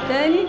تاني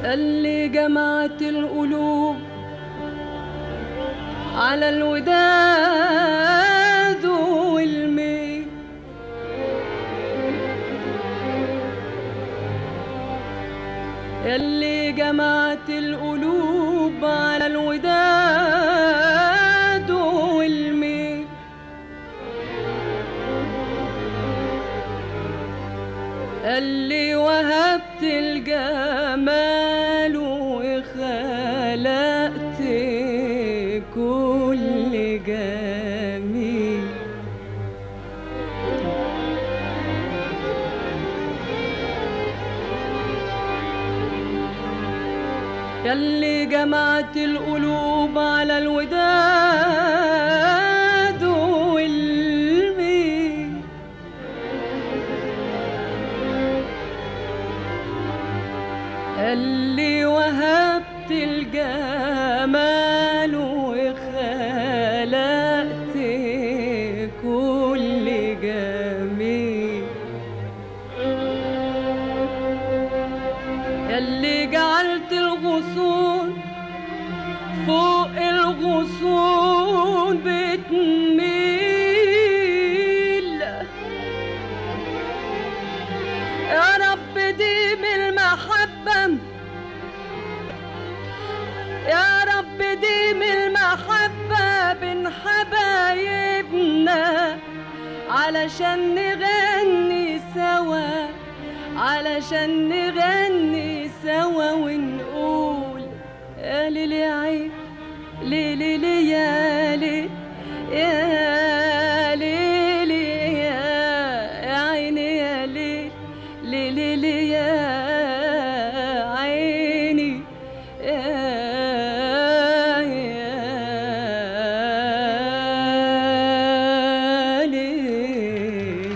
اللي جمعت القلوب على الوداد والميل اللي جمعت القلوب على الوداد والميل اللي وهبت الجمال وخلقت كل جميل يلي جمعت القلوب على الوداد والميل اللي وهبت الجمال وخلقت كل جميل اللي جعلت الغصون فوق الغصون بتميل يا رب ديم المحبة يا رب ديم المحبة بين حبايبنا علشان نغني سوا علشان نغني سوا ونقول يا ليل يا عين ليلي لي يا ليل يا ليل يا يا عيني يا ليل ليلي لي يا عيني يا يا ليل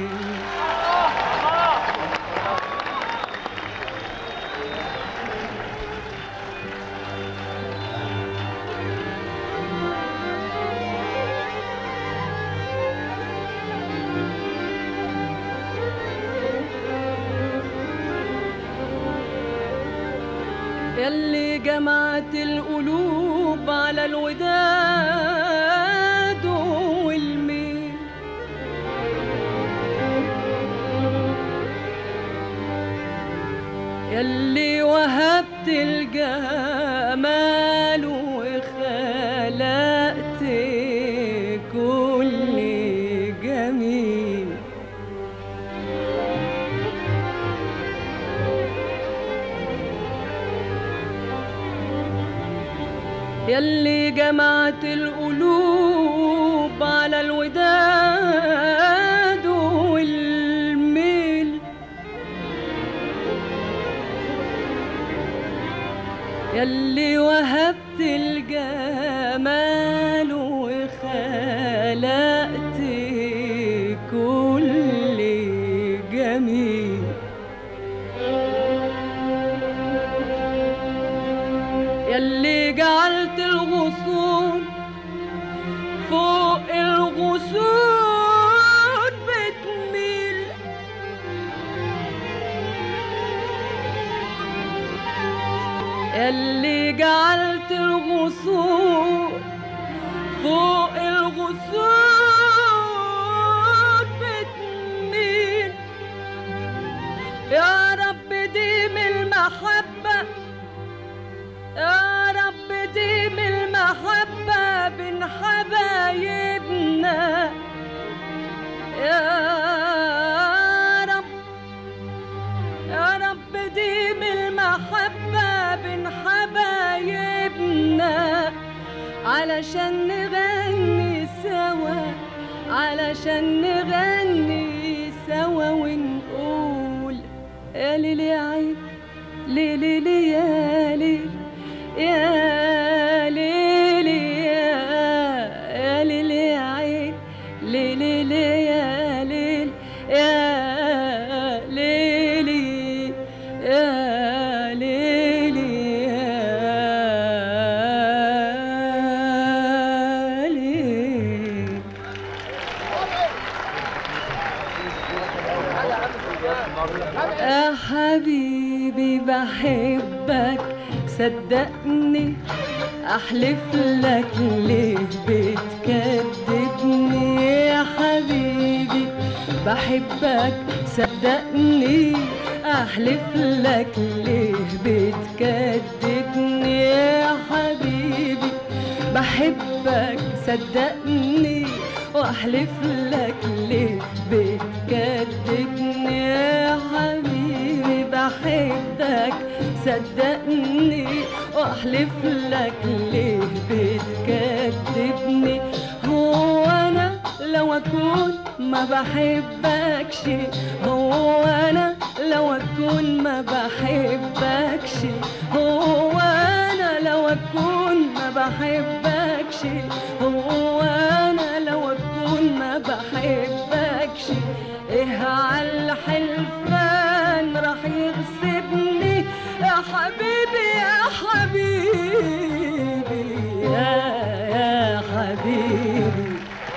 يلي جمعت القلوب على الوداد والميل يلي وهبت الجمال وخلقت كل جميل يلي جمعت القلوب على الوداد والميل يلي وهبت الجمال وخلقت كل جميل يلي جعلت الغصون فوق الغصون بتميل يلي جعلت الغصون فوق الغصون بتميل يا رب ديم المحبه يا رب ديم المحبة بين حبايبنا يا رب يا رب ديم المحبة بين حبايبنا علشان نغني سوا علشان نغني سوا ونقول يا ليل يا عين ليلي لي يا ليل يا ليلي يا يا ليل يا عين ليلي لي يا ليل يا ليلي يا ليلي يا ليل يا حبيبي بحبك صدقني احلف لك ليه بتكذبني يا حبيبي بحبك صدقني احلف لك ليه بتكذبني يا حبيبي بحبك صدقني واحلف لك ليه بتكذبني يا حبيبي بحبك صدقني واحلف لك ليه بتكذبني هو انا لو اكون ما بحبكش هو انا لو اكون ما بحبكش هو انا لو اكون ما بحبكش هو انا لو اكون ما بحبكش ايه على الحلفان راح يغصبني يا حبيبي يا حبيبي يا يا حبيبي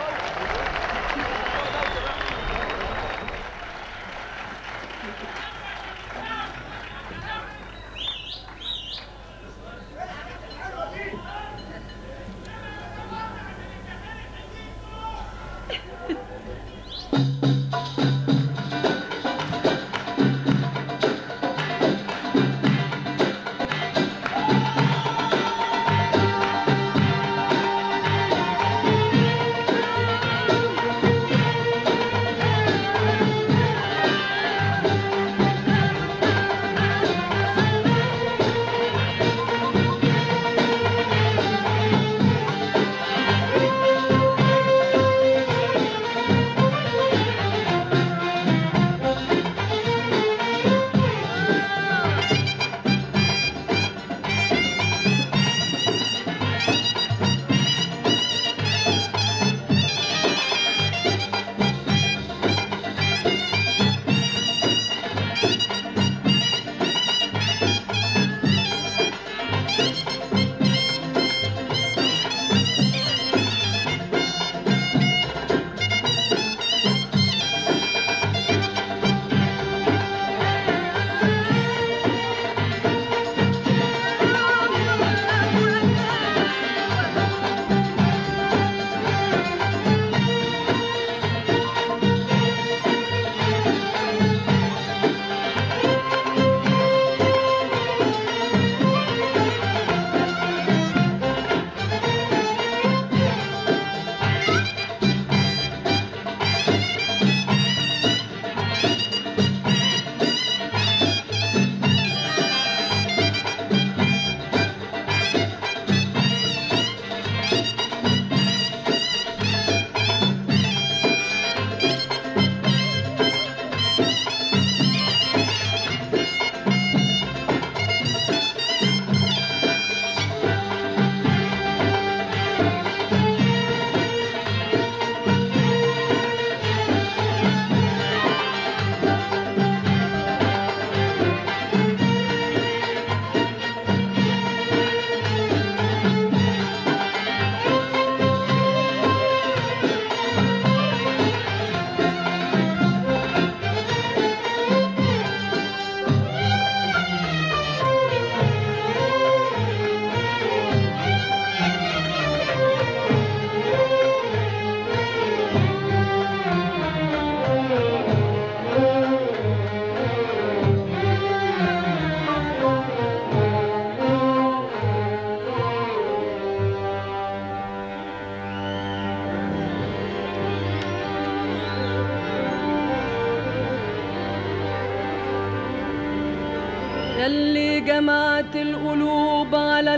يلي جمعت القلوب على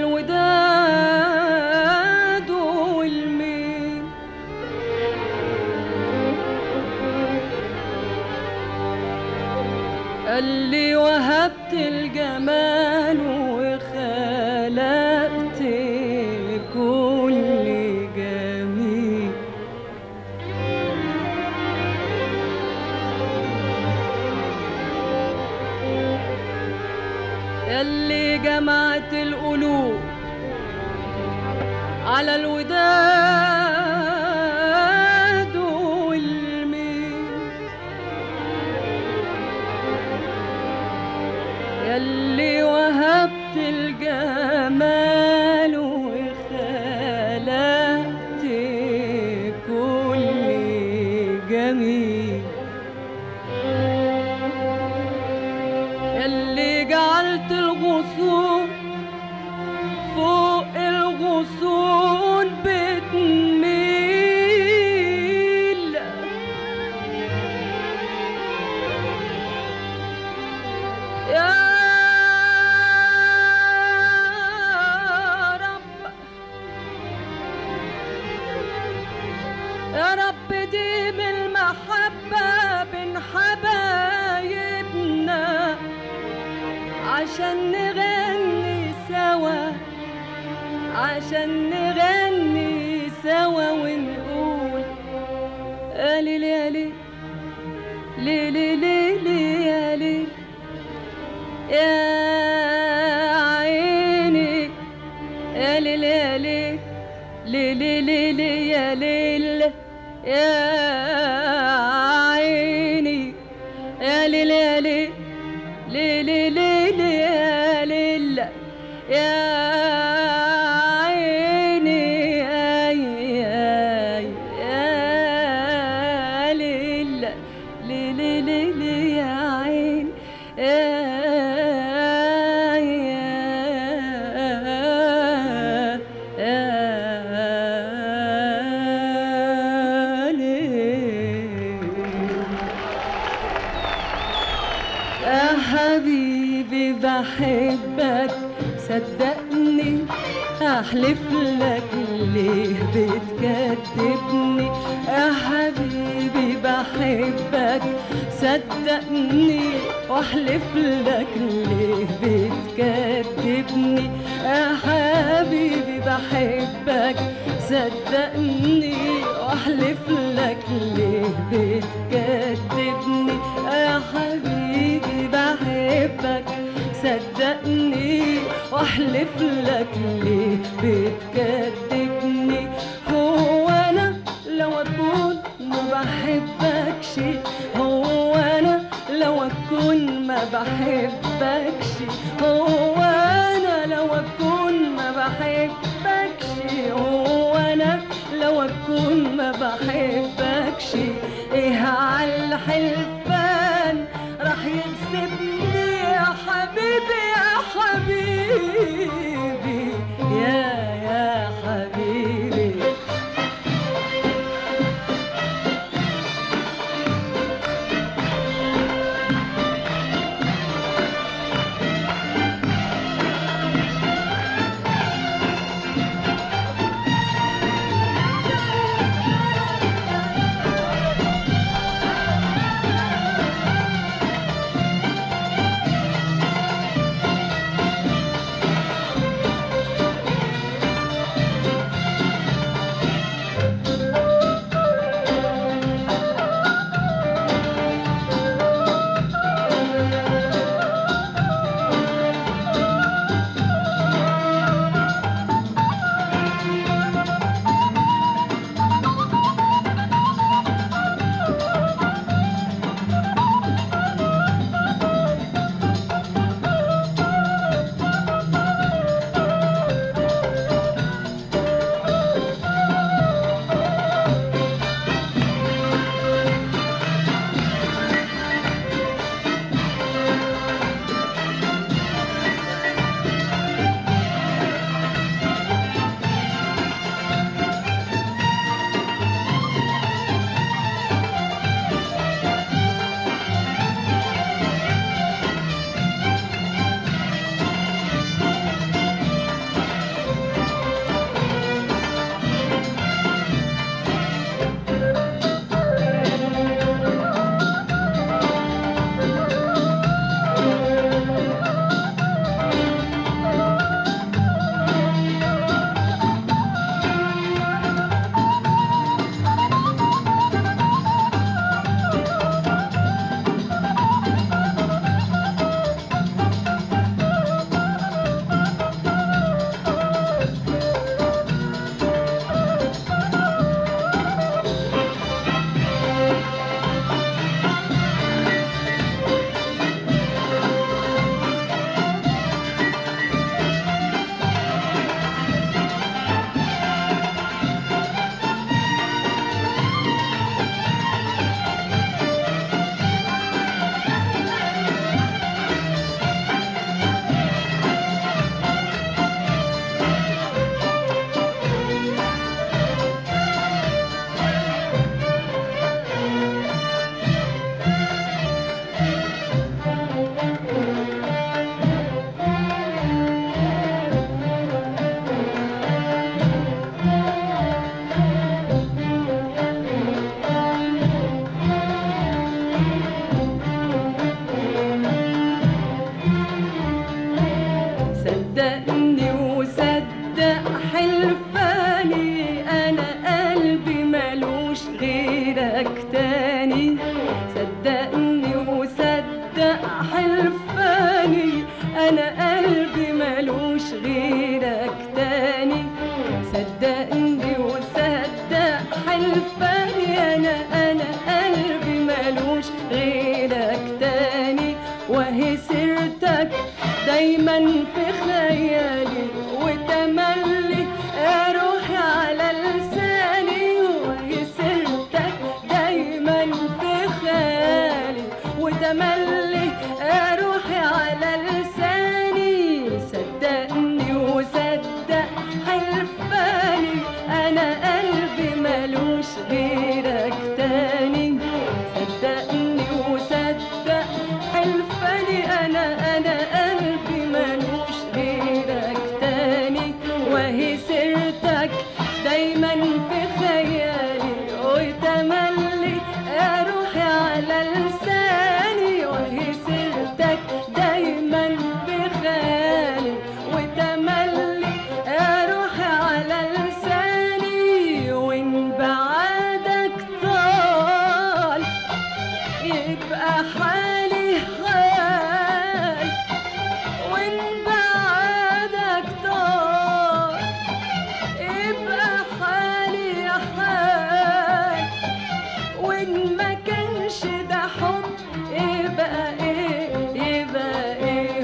الوداد والمين اللي وهبت الجمال وخلقت كل جميل يلي جمعت القلوب على الوداد والمين يلي وهبت الجمال يا رب ديم المحبة بين حبايبنا عشان نغني سوا عشان نغني سوا ونقول يا ليل يا ليل ليل ليل يا ليل يا عيني يا ليل يا ليل ليل ليل يا ليل يا عيني يا ليل يا ليل ليل ليل يا ليل يا عيني يا يا يا ليل ليل ليل يا عين يا يا يا ليل يا حبيبي بحبك صدقني احلف لك ليه بتكذبني يا حبيبي بحبك صدقني واحلف لك ليه بتكذبني يا حبيبي بحبك صدقني واحلف لك ليه بتكذبني يا حبيبي بحبك صدقني واحلف لك ليه بتكذبني هو انا لو اكون ما بحبكش هو انا لو اكون ما بحبكش هو انا لو اكون ما بحبكش هو انا لو اكون ما بحبكش ايه على الحلفان راح يكسبني يا حبيبي يا حبيبي يا يا حبيبي صدقني وصدق حلفاني انا انا قلبي ملوش غيرك تاني وهي سيرتك دايما في خيالي وتملي روحي على لساني وهي سيرتك دايما في خيالي وتملي روحي على لساني صدقني وصدق حلفاني انا قلبي ملوش غيرك تاني صدقني وصدق حلفاني انا انا قلبي ملوش غيرك تاني وهي سيرتك دايما في خيالي وتملي روحي على لساني وهي سيرتك دايما في خيالي وتملي روحي على لساني وان بعدك طال يبقى حالي حال وان بعدك طال يبقى حالي حال وان ما كانش ده حب يبقى ايه يبقى ايه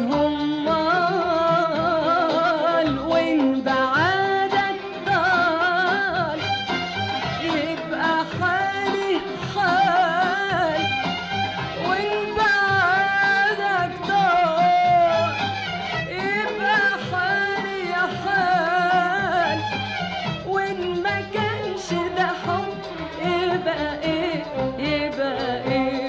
همال وان بعدك طال يبقى حالي حال وان بعدك طال يبقى حالي حال وان ما كانش ده حب يبقى ايه يبقى ايه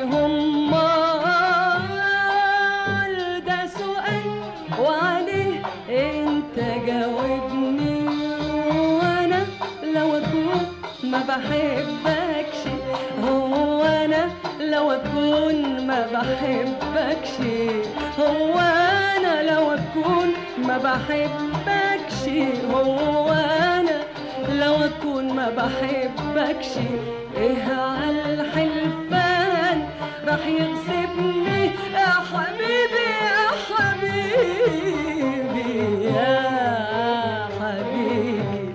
همال ده سؤال وعليه انت جاوبني وانا لو اكون ما بحبكش هو انا لو اكون ما بحبكش هو انا لو اكون ما بحبكش هو انا لو اكون ما بحبكش ايه على الحلفان راح يغصبني يا حبيبي يا حبيبي يا حبيبي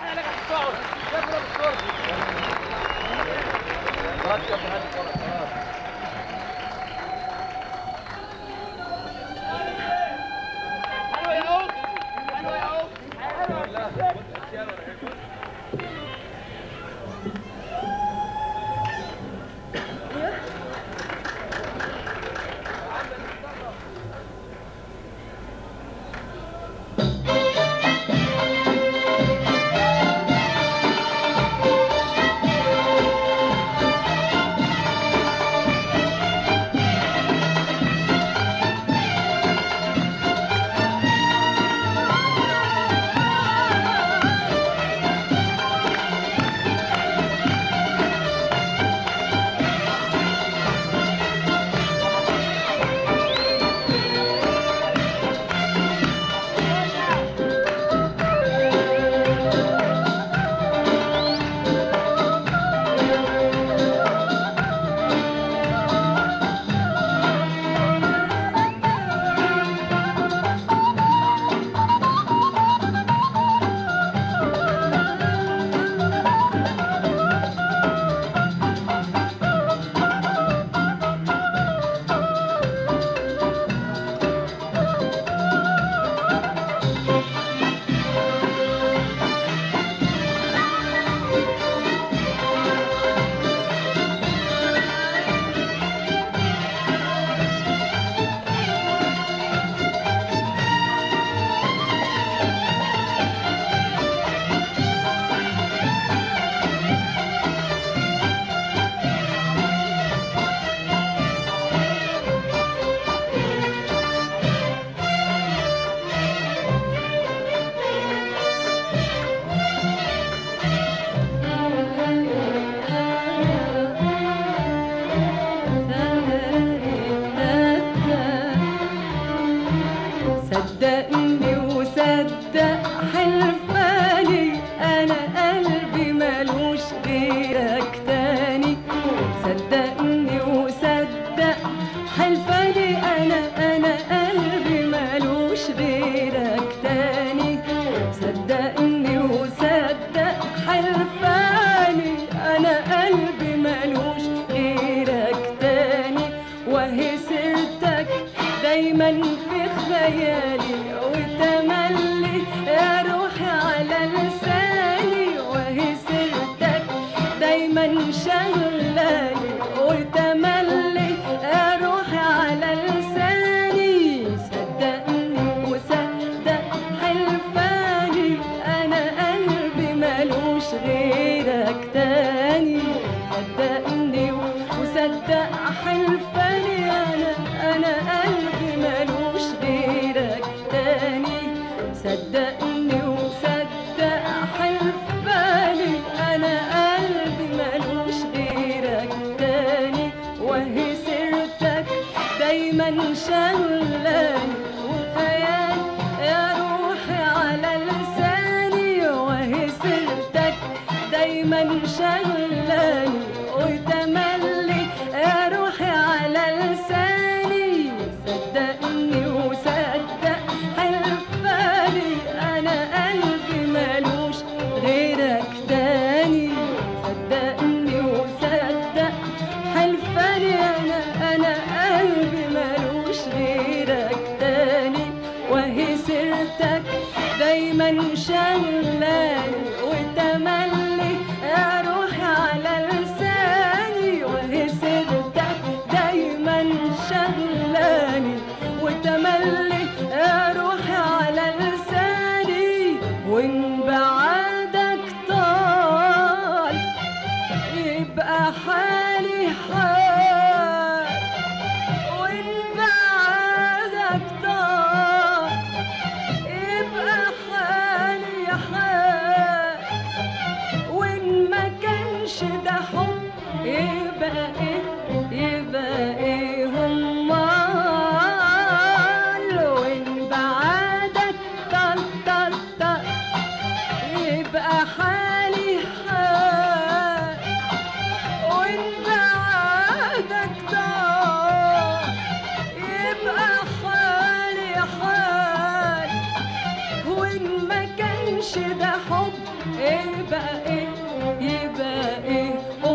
صدقني وصدق حلفاني انا قلبي ملوش غيرك تاني صدقني وصدق حلفاني انا انا قلبي ملوش غيرك تاني صدقني وصدق حلفاني انا قلبي ملوش غيرك تاني وهي سيرتك دايما في خيالي وتملي يا روحي على لساني وهي سيرتك دايما شغلاني وتملي يا روحي على لساني صدقني وصدق حلفاني انا قلبي ملوش غيرك تاني صدقني وصدق حلفاني انا انا قلبي ملوش غيرك تاني صدقني وصدق حلفاني انا قلبي ملوش غيرك تاني وهي سيرتك دايما شغلاني وخيال يا روحي على لساني وهي سيرتك دايما شغلاني وتملي يا روحي على لساني صدقني وصدق حلفاني انا قلبي ملوش غيرك تاني صدقني وصدق حلفاني انا انا قلبي ملوش غيرك تاني وهي سيرتك دايما شغلاني وتملي يا روحي على لساني وهي سيرتك دايما شغلاني وتملي يا روحي على لساني وان بعدك طال يبقى حالي حال وان بعدك طال يبقى حالي حال وان ما كانش ده حب يبقى ايه يبقى ايه امال وان بعدك طل طل طل يبقى حالي حال وان بعدك طال يبقى حالي حال وان ما كانش ده حب يبقى ايه يبقى ايه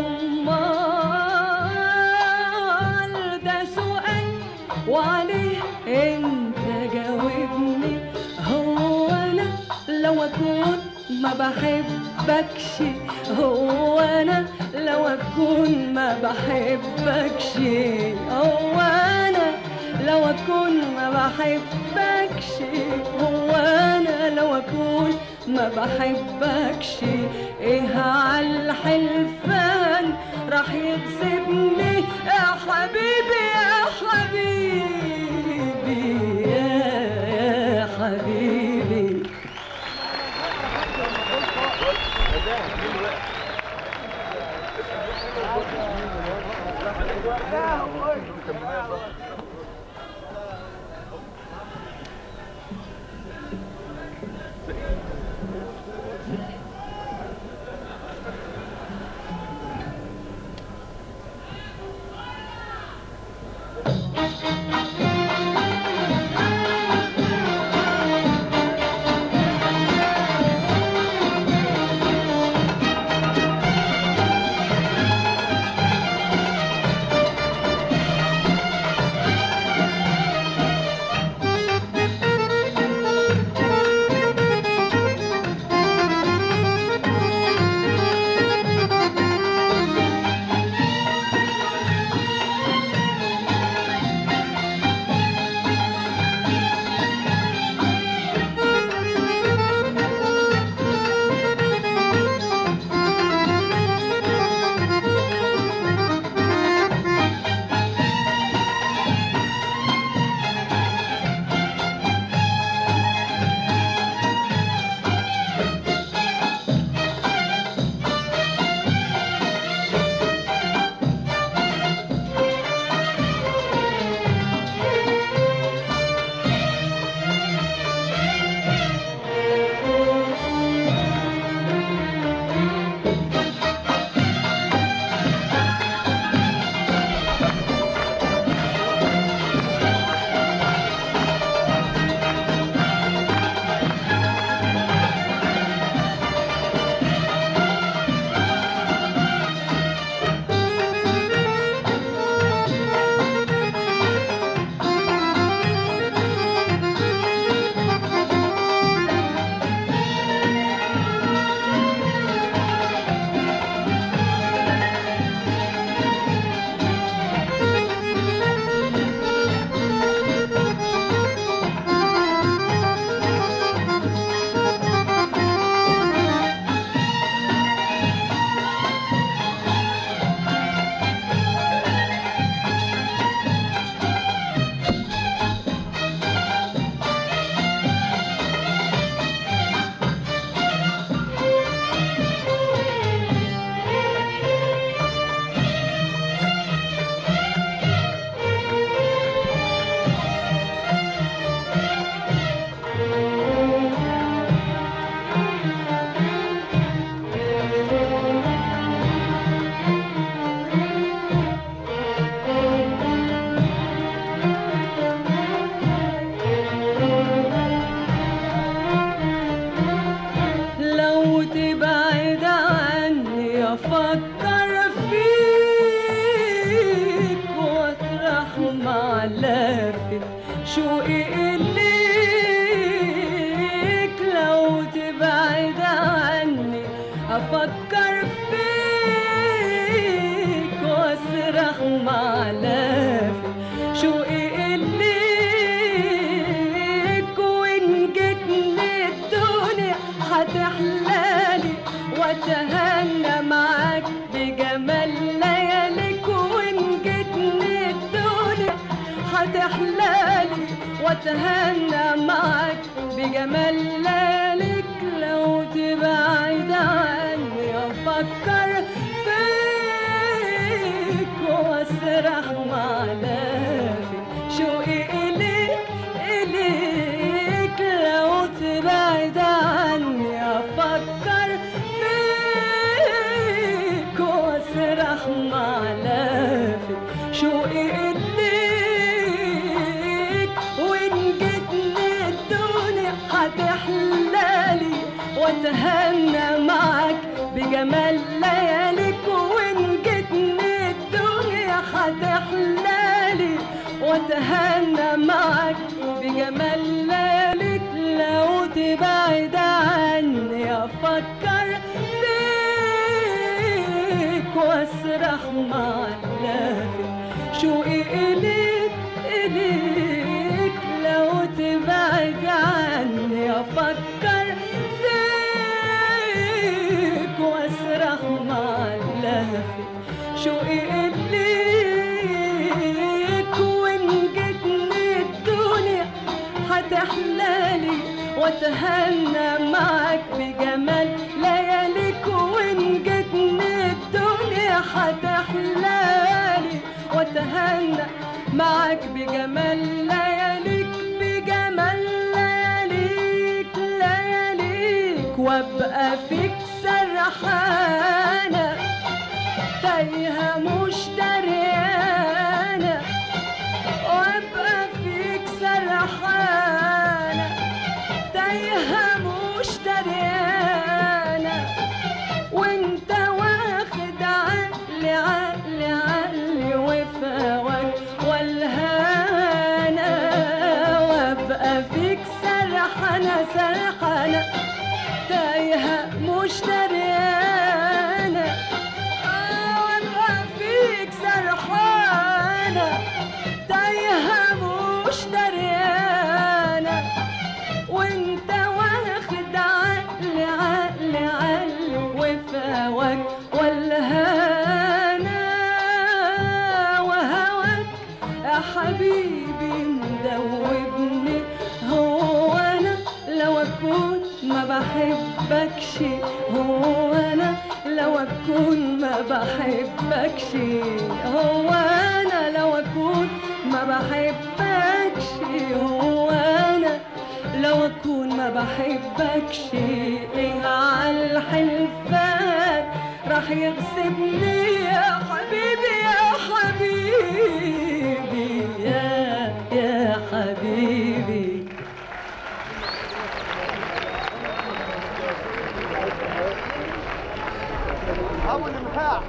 امال ده سؤال وعليه انت جاوبني هو انا لو اكون ما بحبكش هو انا لو اكون ما بحبكش هو انا لو اكون ما بحبكش هو انا لو اكون ما بحبكش ايه عالحلفان راح يكسبني يا حبيبي يا حبيبي يا, يا حبيبي افكر فيك واسرح مع لافي شوقي إليك وإن جيت للدنيا هتحلالي واتهنى معاك بجمال لياليك وإن جيت للدنيا هتحلالي واتهنى معاك بجمال لياليك لو تبعد عني افكر فيك واسرح مع لافي شوقي اليك اليك لو تبعد عني افكر فيك واسرح مع لافي شوقي اليك وان جيتني الدنيا هتحلالي واتهنى معاك بجمال لياليك وان جيتني الدنيا هتحلالي واتهنى معاك بجمال لياليك لو تبعد عني افكر فيك واسرح مع لافي شوقي اليك اليك لو تبعد عني افكر فيك واسرح مع لافي شوقي اليك وان جيتني الدنيا هتحلالي واتهنى معاك بجمال لياليك وان جيتني الدنيا هتحلالي واتهنى معاك بجمال لياليك بجمال لياليك لياليك وابقى فيك سرحانه تايهه مش دريانه وابقى فيك سرحانه تايهه مش دريانه وانت واخد عقلي عقلي عقلي وفاوك والهانا وابقى فيك سرحانه سرحانه تايهه مش دريانه آه، وابقى فيك سرحانه تايهه مش دريانه وانت واخد عقلي عقلي عقلي وفاوك والهانا وهواك يا حبيبي مدوبني هو انا لو اكون ما بحبكش هو انا لو اكون ما بحبكش هو انا لو اكون ما بحبكش هو انا لو اكون ما بحبكش ايه على الحلفان راح يغصبني يا حبيبي يا حبيبي يا يا حبيبي ابو المحاع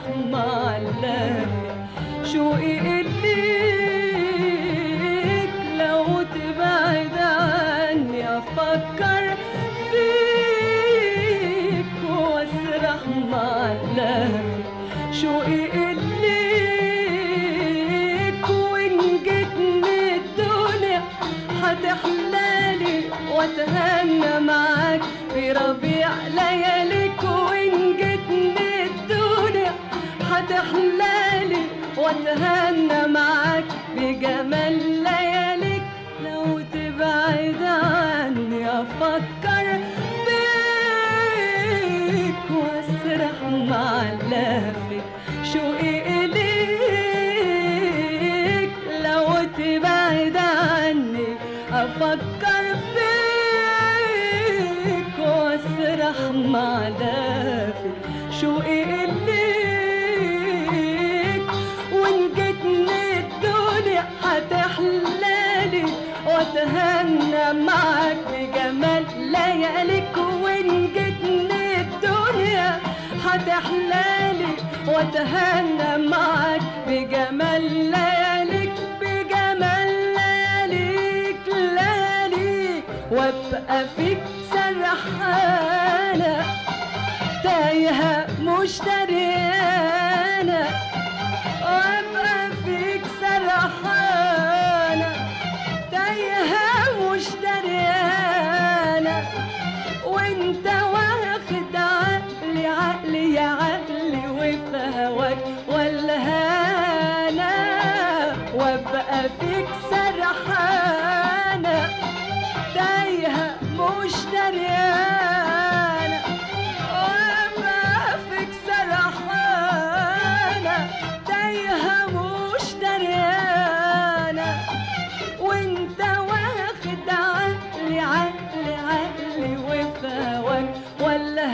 مع اللافت شوقي إليك لو تبعد عني أفكر فيك وأسرح مع اللافت شوقي إليك وإن جيت من الدنيا هتحلالي واتهنى معاك في ربيع لياليك وإن جيت من الدنيا هتحلالي واتهنى معاك بجمال لياليك لو تبعد عني افكر فيك واسرح مع اللافت شوقي اليك لو تبعد عني افكر فيك واسرح مع لافت شوقي اليك وان جيت من الدنيا هتحلالي واتهنى معاك بجمال لياليك وان جيت من الدنيا هتحلالي واتهنى معاك بجمال لياليك بجمال لياليك لياليك وابقى فيك سرحانه تايهه مش دريانه وابقى فيك سرحانه تايهه مش دريانه وانت واخد عقلي عقلي يا عقلي وفي هواك ولا هانا وابقى فيك سرحانه تايهه مش دريانه وابقى فيك سرحانه تايهه مش دريانه وانت واخد عقلي عقلي عقلي وفي هواك ولا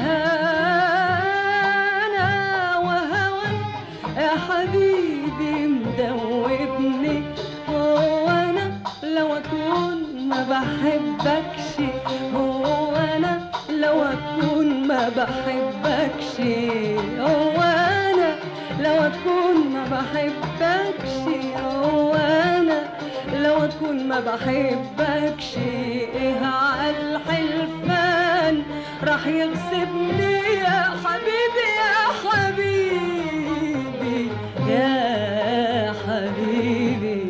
هانا وهواك يا حبيبي مدوبني هو انا لو اكون ما بحبكش هو انا لو اكون ما بحبكش هو انا لو اكون ما بحبكش هو انا لو اكون ما بحبكش ايه عالحلفان راح يغصبني يا حبيبي يا حبيبي يا حبيبي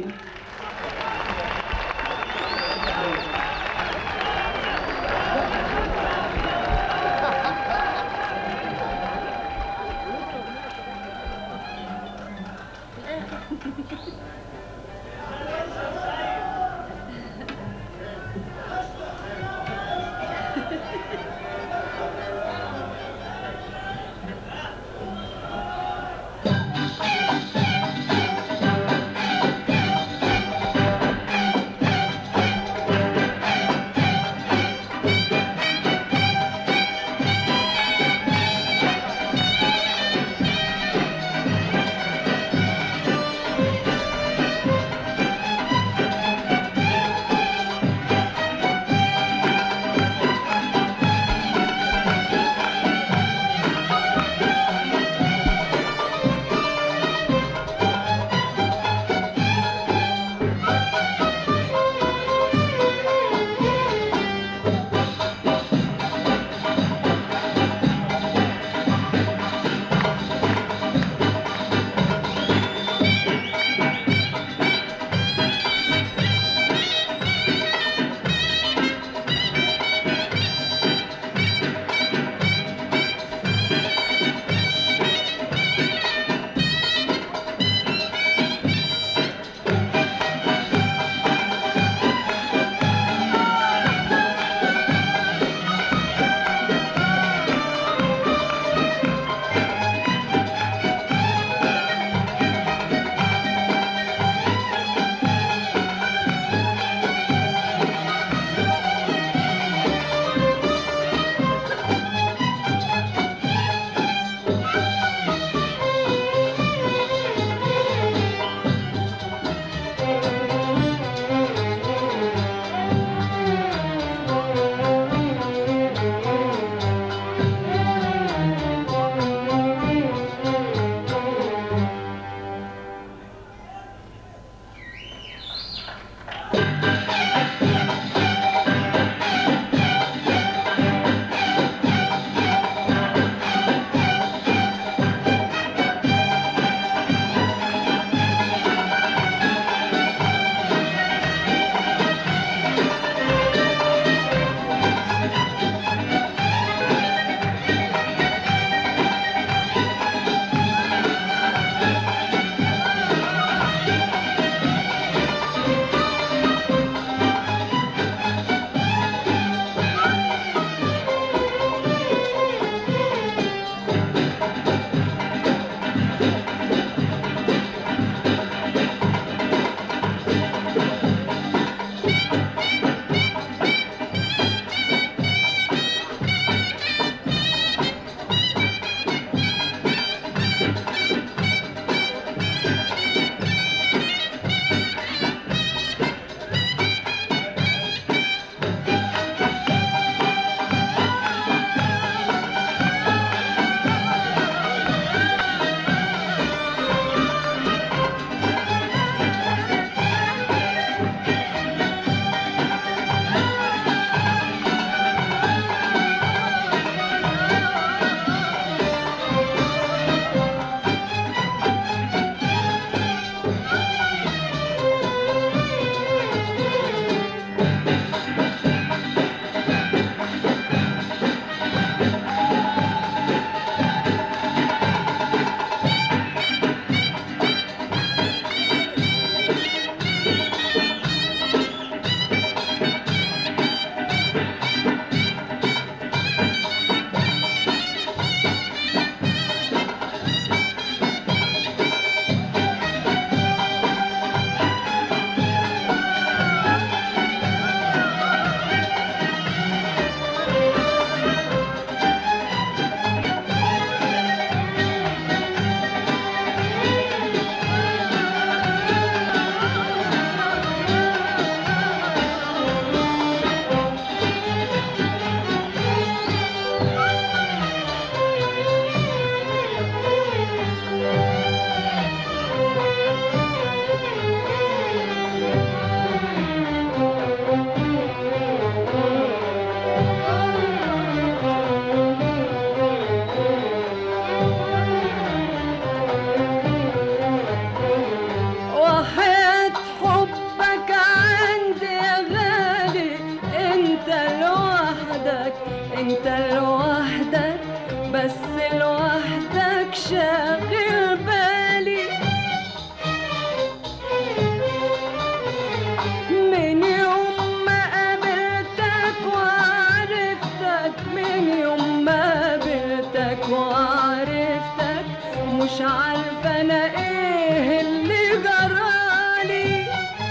مش عارفة أنا إيه اللي جرالي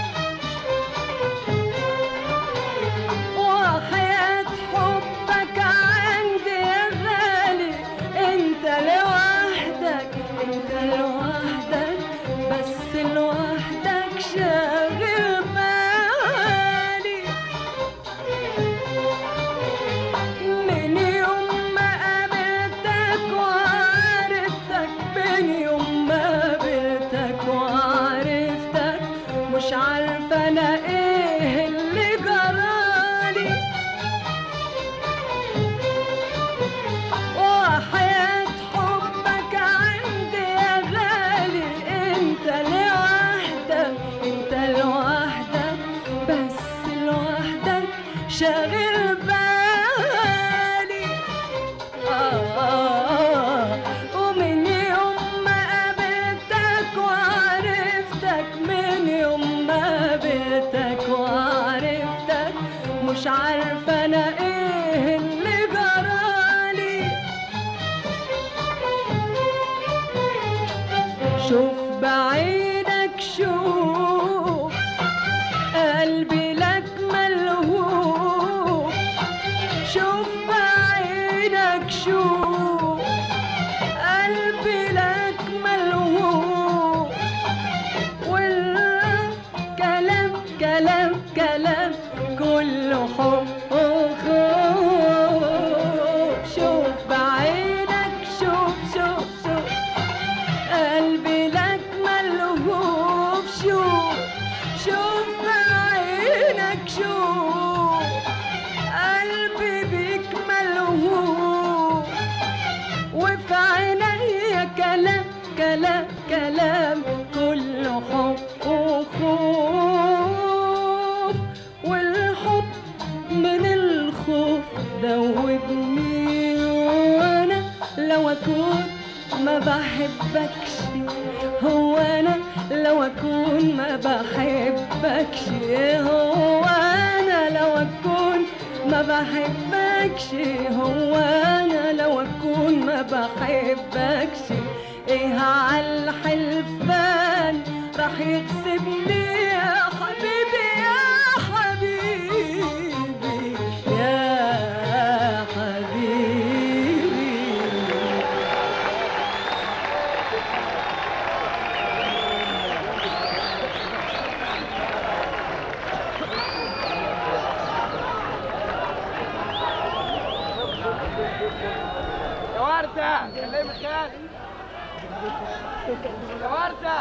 وحياة حبك عندي يا غالي انت لوحدك انت لوحدك بس لوحدك شاغل بالي من يوم ما قابلتك وعرفتك من يوم ما قابلتك وعرفتك مش عارفة أنا إيه اللي جرالي وحياة حبك عندي يا غالي انت لوحدك انت لوحدك بس لوحدك شاغل بالي آه ومن يوم ما قابلتك وعرفتك من يوم ما قابلتك وعرفتك مش عارفة أنا إيه اللي جرالي شوف بعينك شوف قلبي لك ملهوف شوف بعينك شوف قلبي لك ملهوف والكلام كلام كلام كله حب وخوف شوف بعينك شوف شوف شوف قلبي لك ملهوف شوف شوف بعينك شوف قلبي بيك ملهوف وفي عينيا كلام كلام كلام كله حب وخوف والحب من الخوف دوبني وانا لو اكون ما بحبكش هو انا لو اكون ما بحبكش هو انا لو اكون ما بحبكش هو انا لو اكون ما بحبكش ايه على الحلفان راح يكسبني يا حبيبي يا حبيبي يا حبيبي يا وردة كلمي خالد يا وردة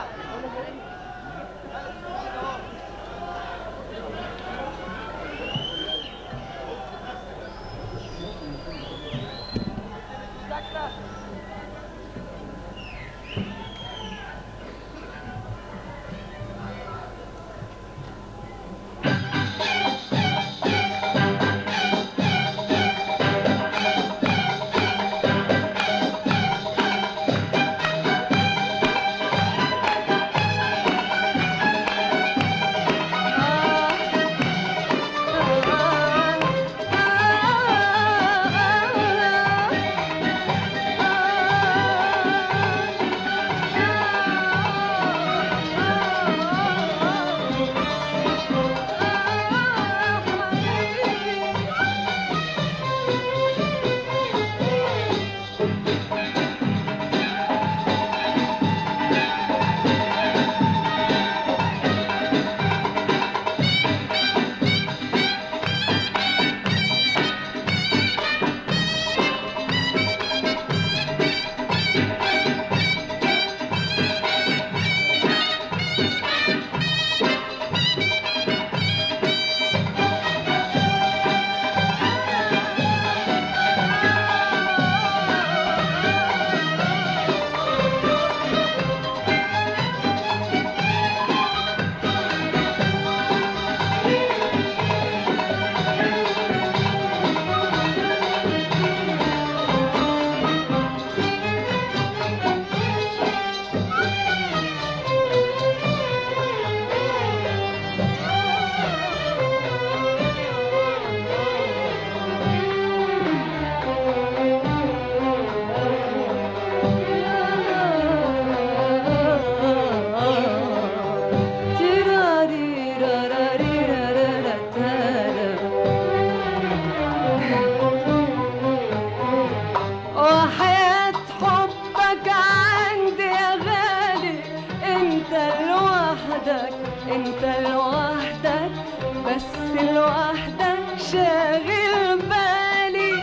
انت لوحدك بس لوحدك شاغل بالي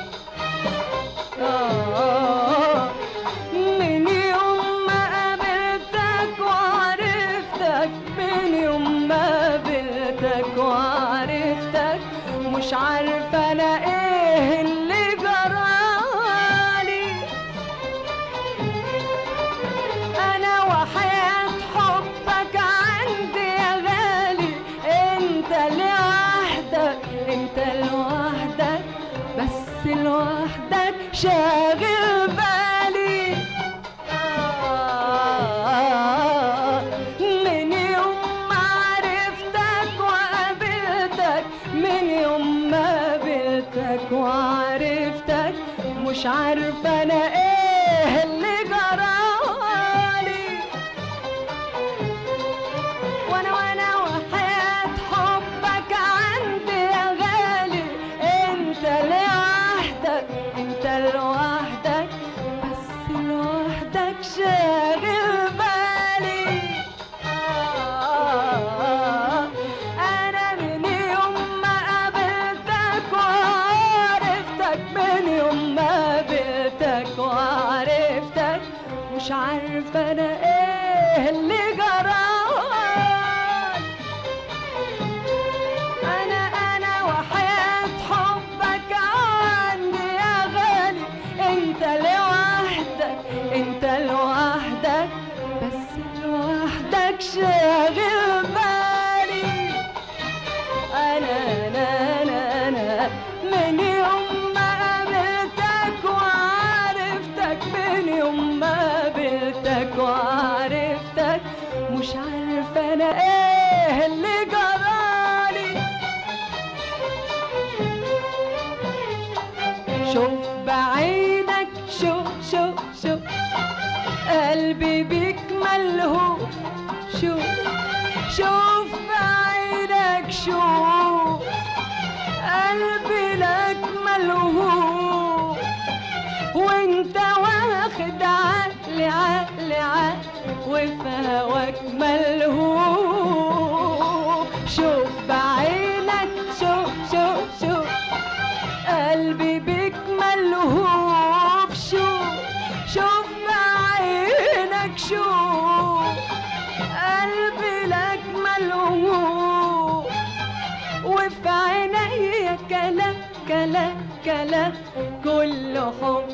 آه من يوم ما قابلتك وعرفتك من يوم ما قابلتك وعرفتك مش عارفة أنا إيه اللي جرالي أنا وحياة حبك عندي يا غالي أنت لوحدك أنت لوحدك بس لوحدك شاغل بالي آه من يوم ما عرفتك وقابلتك من يوم ما قابلتك وعرفتك مش عارفة أنا إيه اللي جرالي وانا وانا وحياة حبك عندي يا غالي انت لوحدك انت لوحدك بس لوحدك شاغل بالي آه انا من يوم ما قابلتك وعرفتك من يوم ما قابلتك وعرفتك مش عارفة انا ايه اللي جرالي أنا أنا وحياة حبك عندي يا غالي أنت لوحدك أنت لوحدك بس لوحدك شاغل بالي أنا أنا أنا أنا من يوم ما قابلتك وعرفتك من يوم ما قابلتك وعرفتك مش عارفة أنا إيه اللي جرالي شوف بعينك شوف شوف شوف قلبي بيك ملهوف شوف شوف بعينك شوف قلبي لك ملهوف وانت واخد عقلي عقلي عقلي وفي هواك ملهوف شوف بعينك شوف شوف شوف قلبي بيك ملهوف شوف شوف بعينك شوف قلبي لك ملهوف وفي عيني كلام كلام كلام كله حب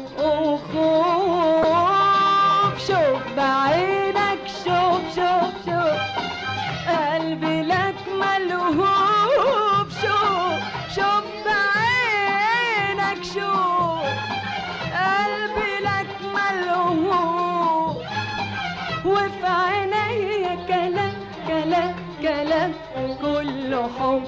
وخوف شوف بعينك شوف شوف شوف قلبي لك ملهوف شوف شوف بعينك شوف قلبي لك ملهوف وفي عيني كلام كلام كلام كله حب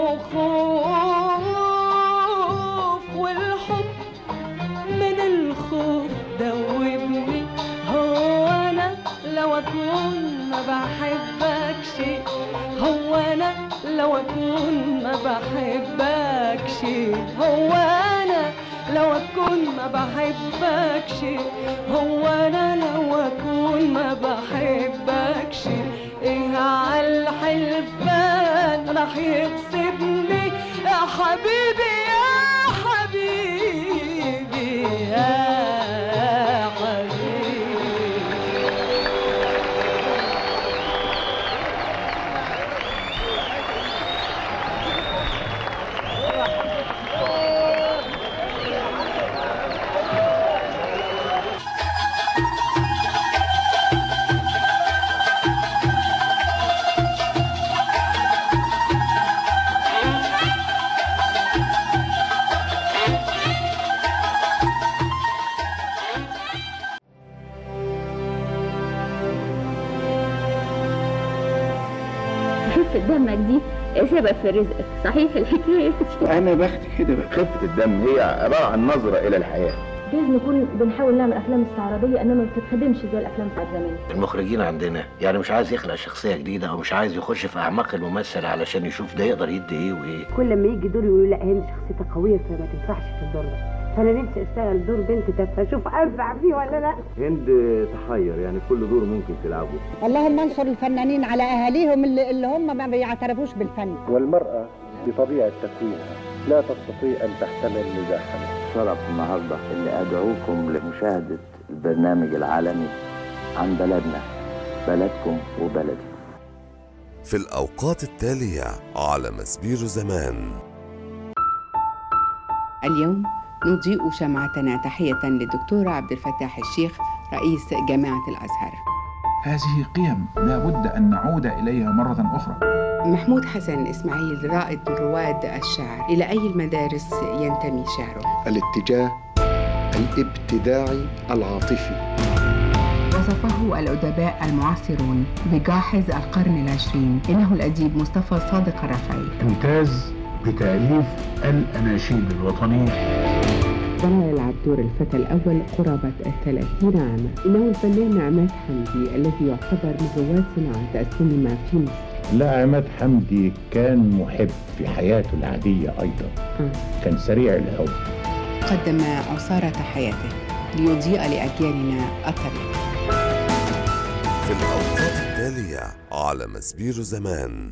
وخوف والحب من الخوف دوبني هو انا لو اكون ما بحبكش هو انا لو اكون ما بحبكش هو انا لو اكون ما بحبكش هو انا لو اكون ما بحبكش ايه عالحلفان راح يكسبني يا حبيبي يا حبيبي يا حبيبي خفة دمك دي سبب في رزقك صحيح الحكاية دي انا بختي كده بقى خفة الدم هي عبارة عن نظرة إلى الحياة جايز نكون بنحاول نعمل افلام استعراضية انما ما بتتخدمش زي الافلام بتاعت زمان المخرجين عندنا يعني مش عايز يخلق شخصية جديدة أو مش عايز يخش في أعماق الممثل علشان يشوف ده يقدر يدي إيه وإيه كل لما يجي دور يقولوا لا هي شخصيتها قويه فما تنفعش في الدور ده انا نفسي اشتغل دور بنت تافهه اشوف انفع فيه ولا لا هند تحير يعني كل دور ممكن تلعبه اللهم انصر الفنانين على اهاليهم اللي, اللي هم ما بيعترفوش بالفن والمرأة بطبيعة تكوينها لا تستطيع أن تحتمل مزاحمة شرف النهاردة اللي أدعوكم لمشاهدة البرنامج العالمي عن بلدنا بلدكم وبلدي في الأوقات التالية على مسبير زمان اليوم نضيء شمعتنا تحية للدكتور عبد الفتاح الشيخ رئيس جامعة الأزهر هذه قيم لا بد أن نعود إليها مرة أخرى محمود حسن إسماعيل رائد من رواد الشعر إلى أي المدارس ينتمي شعره؟ الاتجاه الابتداعي العاطفي وصفه الأدباء المعاصرون بجاحظ القرن العشرين إنه الأديب مصطفى صادق الرفعي امتاز بتأليف الأناشيد الوطنية بدأ يلعب دور الفتى الأول قرابة الثلاثين عاما إنه الفنان عماد حمدي الذي يعتبر من رواد صناعة السينما في مصر لا عماد حمدي كان محب في حياته العادية أيضا آه. كان سريع الحب قدم عصارة حياته ليضيء لأجيالنا الطريق في الأوقات التالية على مسبير زمان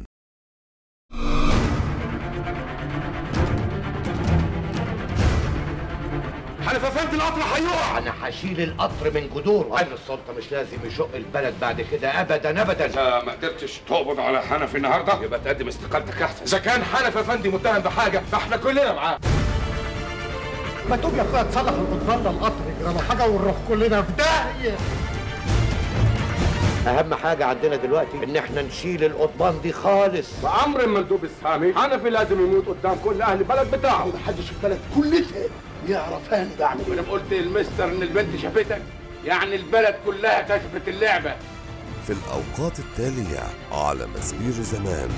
حنف افندي القطر هيقع انا هشيل القطر من جذوره عين السلطه مش لازم يشق البلد بعد كده ابدا ابدا اذا ما قدرتش تقبض على حنف النهارده يبقى تقدم استقالتك احسن اذا كان حنف افندي متهم بحاجه فاحنا كلنا معاه ما تقوم يا اخويا تصلح وتتفضل القطر يجرى له حاجه ونروح كلنا في داهيه اهم حاجه عندنا دلوقتي ان احنا نشيل القضبان دي خالص بامر المندوب السامي حنفي لازم يموت قدام كل اهل البلد بتاعه محدش في البلد كلها يعرف انا بعمل انا قلت للمستر ان البنت شافتك يعني البلد كلها كشفت اللعبه في الأوقات التالية على مسبير زمان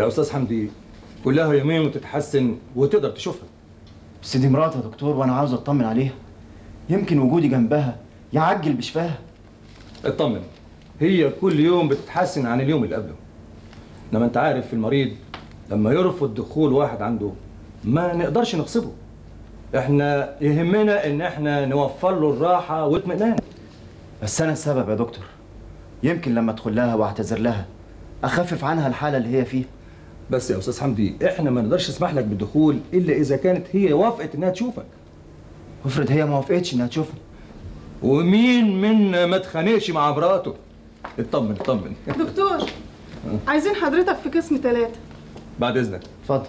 يا استاذ حمدي كلها يومين وتتحسن وتقدر تشوفها بس دي مراتي يا دكتور وانا عاوز اطمن عليها يمكن وجودي جنبها يعجل بشفاها اطمن هي كل يوم بتتحسن عن اليوم اللي قبله انما انت عارف المريض لما يرفض دخول واحد عنده ما نقدرش نغصبه احنا يهمنا ان احنا نوفر له الراحه واطمئنان بس انا السبب يا دكتور يمكن لما ادخل لها واعتذر لها اخفف عنها الحاله اللي هي فيها بس يا استاذ حمدي احنا ما نقدرش نسمح لك بالدخول الا اذا كانت هي وافقت انها تشوفك افرض هي ما وافقتش انها تشوفني ومين من ما اتخانقش مع مراته اطمن اطمن دكتور عايزين حضرتك في قسم ثلاثة بعد اذنك اتفضل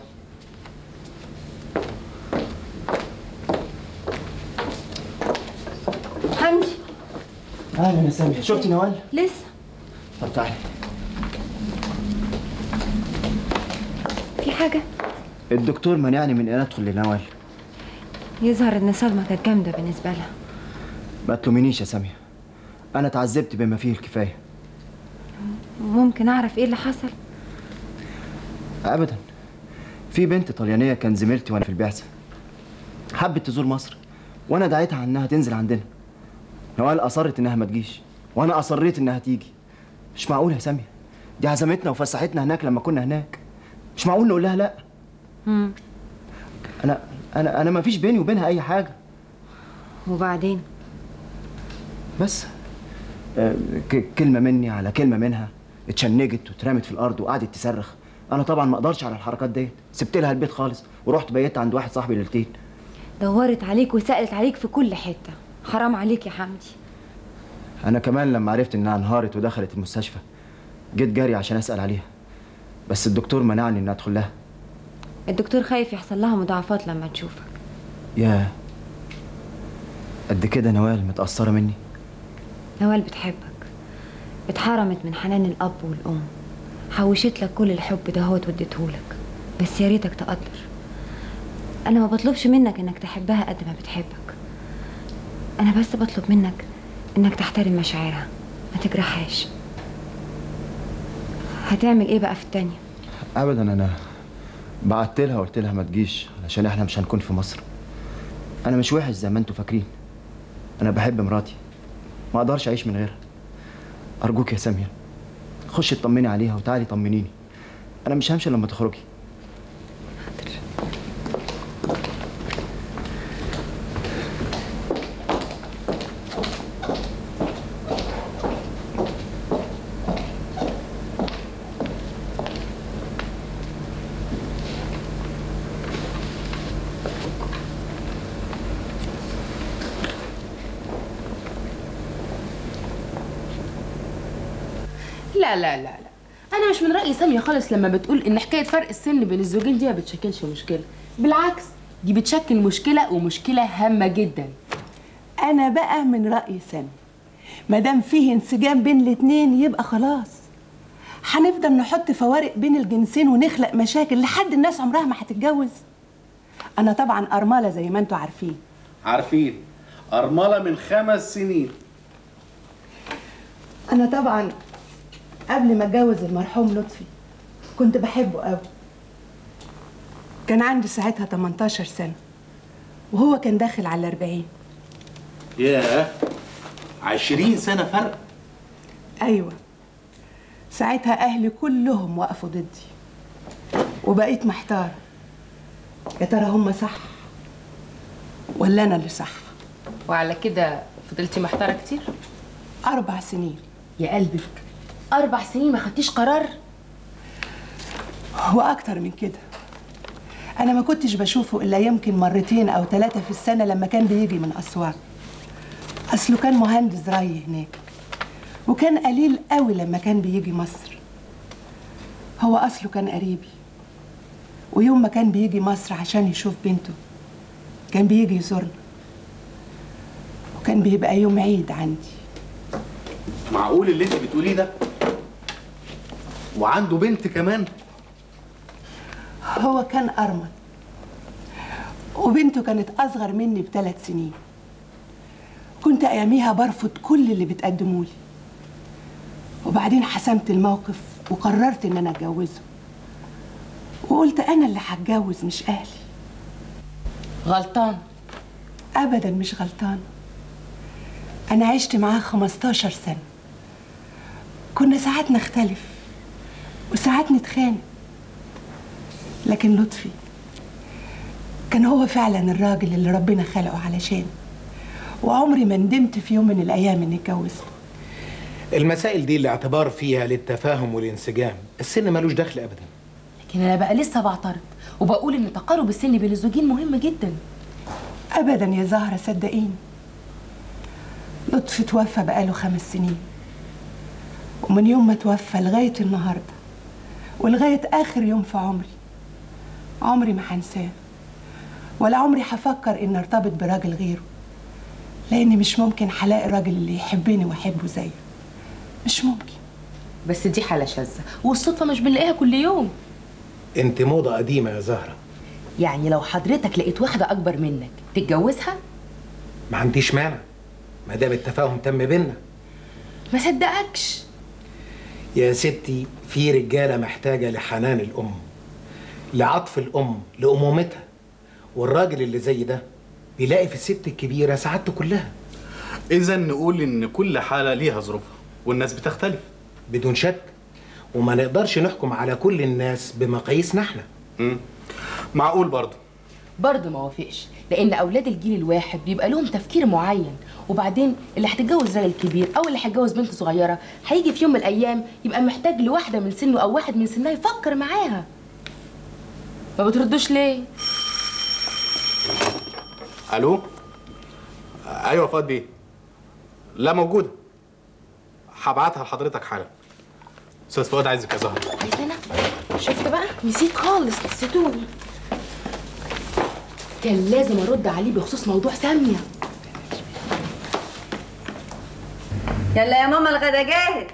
حمدي اهلا يا سامية شفتي نوال لسه طب تعالي في حاجة الدكتور منعني من ان ادخل لنوال يظهر ان صدمة كانت جامدة بالنسبة لها ما تلومينيش يا سامية انا اتعذبت بما فيه الكفايه ممكن اعرف ايه اللي حصل ابدا في بنت طليانيه كان زميلتي وانا في البعثه حبت تزور مصر وانا دعيتها انها تنزل عندنا نوال اصرت انها ما تجيش وانا اصريت انها تيجي مش معقول يا ساميه دي عزمتنا وفسحتنا هناك لما كنا هناك مش معقول نقول لها لا مم. انا انا انا ما فيش بيني وبينها اي حاجه وبعدين بس آه، ك- كلمه مني على كلمه منها اتشنجت واترمت في الارض وقعدت تصرخ انا طبعا ما اقدرش على الحركات ديت سبت لها البيت خالص ورحت بيت عند واحد صاحبي ليلتين دورت عليك وسألت عليك في كل حتة حرام عليك يا حمدي انا كمان لما عرفت انها انهارت ودخلت المستشفى جيت جري عشان اسال عليها بس الدكتور منعني اني ادخل لها الدكتور خايف يحصل لها مضاعفات لما تشوفك يا قد كده نوال متاثره مني نوال بتحبك اتحرمت من حنان الأب والأم حوشت لك كل الحب ده هو وديتهولك بس يا ريتك تقدر أنا ما بطلبش منك إنك تحبها قد ما بتحبك أنا بس بطلب منك إنك تحترم مشاعرها ما تجرحهاش هتعمل إيه بقى في التانية؟ ابدا انا بعت لها وقلت لها ما تجيش علشان احنا مش هنكون في مصر انا مش وحش زي ما انتوا فاكرين انا بحب مراتي ما اقدرش اعيش من غيرها ارجوك يا ساميه خشي اطمني عليها وتعالي طمنيني انا مش همشي لما تخرجي لا لا لا لا انا مش من رايي ساميه خالص لما بتقول ان حكايه فرق السن بين الزوجين دي ما بتشكلش مشكله بالعكس دي بتشكل مشكله ومشكله هامه جدا انا بقى من راي سامي ما دام فيه انسجام بين الاتنين يبقى خلاص هنفضل نحط فوارق بين الجنسين ونخلق مشاكل لحد الناس عمرها ما هتتجوز انا طبعا ارمله زي ما انتوا عارفين عارفين أرملة من خمس سنين انا طبعا قبل ما اتجوز المرحوم لطفي كنت بحبه قوي كان عندي ساعتها 18 سنه وهو كان داخل على 40 ياه عشرين سنة فرق ايوه ساعتها اهلي كلهم وقفوا ضدي وبقيت محتاره يا ترى هم صح ولا انا اللي صح وعلى كده فضلتي محتاره كتير اربع سنين يا قلبك اربع سنين ما خدتيش قرار واكتر من كده انا ما كنتش بشوفه الا يمكن مرتين او ثلاثه في السنه لما كان بيجي من اسوان اصله كان مهندس ري هناك وكان قليل قوي لما كان بيجي مصر هو اصله كان قريبي ويوم ما كان بيجي مصر عشان يشوف بنته كان بيجي يزورنا وكان بيبقى يوم عيد عندي معقول اللي انت بتقوليه ده وعنده بنت كمان هو كان أرمل وبنته كانت أصغر مني بثلاث سنين كنت أياميها برفض كل اللي بتقدموا لي وبعدين حسمت الموقف وقررت إن أنا أتجوزه وقلت انا اللي هتجوز مش اهلي غلطان ابدا مش غلطانه انا عشت معاه 15 سنه كنا ساعات نختلف وساعات نتخانق لكن لطفي كان هو فعلا الراجل اللي ربنا خلقه علشان وعمري ما ندمت في يوم من الايام اني اتجوزته المسائل دي الاعتبار فيها للتفاهم والانسجام السن ملوش دخل ابدا لكن انا بقى لسه بعترض وبقول ان تقارب السن بين الزوجين مهم جدا ابدا يا زهره صدقيني لطفي توفى بقاله خمس سنين ومن يوم ما توفى لغايه النهارده ولغايه اخر يوم في عمري عمري ما هنساه ولا عمري هفكر اني ارتبط براجل غيره لاني مش ممكن هلاقي راجل اللي يحبني واحبه زيه مش ممكن بس دي حاله شاذه والصدفه مش بنلاقيها كل يوم انت موضه قديمه يا زهره يعني لو حضرتك لقيت واحده اكبر منك تتجوزها ما عنديش مانع ما دام التفاهم تم بينا ما صدقكش يا ستي في رجاله محتاجه لحنان الام لعطف الام لامومتها والراجل اللي زي ده بيلاقي في الست الكبيره سعادته كلها اذا نقول ان كل حاله ليها ظروفها والناس بتختلف بدون شك وما نقدرش نحكم على كل الناس بمقاييسنا احنا معقول برضه برضه ما وافقش لان اولاد الجيل الواحد بيبقى لهم تفكير معين وبعدين اللي هتتجوز راجل كبير او اللي هيتجوز بنت صغيره هيجي في يوم من الايام يبقى محتاج لواحده من سنه او واحد من سنها يفكر معاها ما بتردوش ليه الو ايوه فؤاد بيه لا موجوده هبعتها لحضرتك حالا استاذ فؤاد عايزك يا زهره عايز انا شفت بقى نسيت خالص نسيتوني كان لازم ارد عليه بخصوص موضوع ساميه يلا يا ماما الغدا جاهز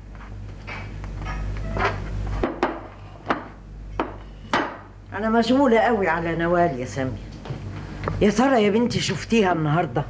أنا مشغولة قوي على نوال يا سامية يا ترى يا بنتي شفتيها النهاردة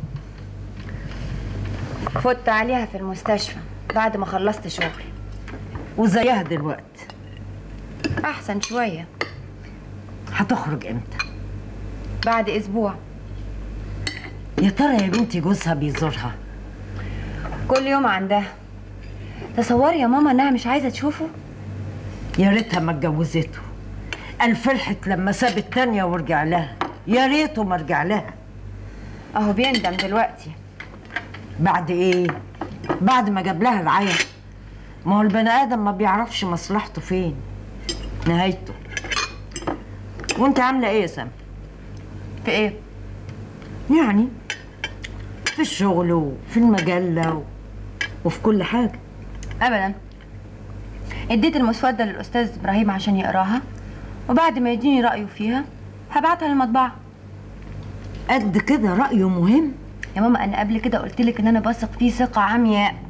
فت عليها في المستشفى بعد ما خلصت شغل وزيها دلوقتي احسن شويه هتخرج امتى بعد اسبوع يا ترى يا بنتي جوزها بيزورها كل يوم عندها تصوري يا ماما انها مش عايزه تشوفه يا ريتها ما اتجوزته قال فرحت لما ساب التانية ورجع لها يا ريته ما رجع لها اهو بيندم دلوقتي بعد ايه بعد ما جاب لها العيا ما هو البني ادم ما بيعرفش مصلحته فين نهايته وانت عامله ايه يا سام في ايه يعني في الشغل وفي المجله و... وفي كل حاجه ابدا اديت المسوده للاستاذ ابراهيم عشان يقراها وبعد ما يديني رايه فيها هبعتها للمطبعه قد كده رايه مهم يا ماما انا قبل كده قلت لك ان انا بثق فيه ثقه عمياء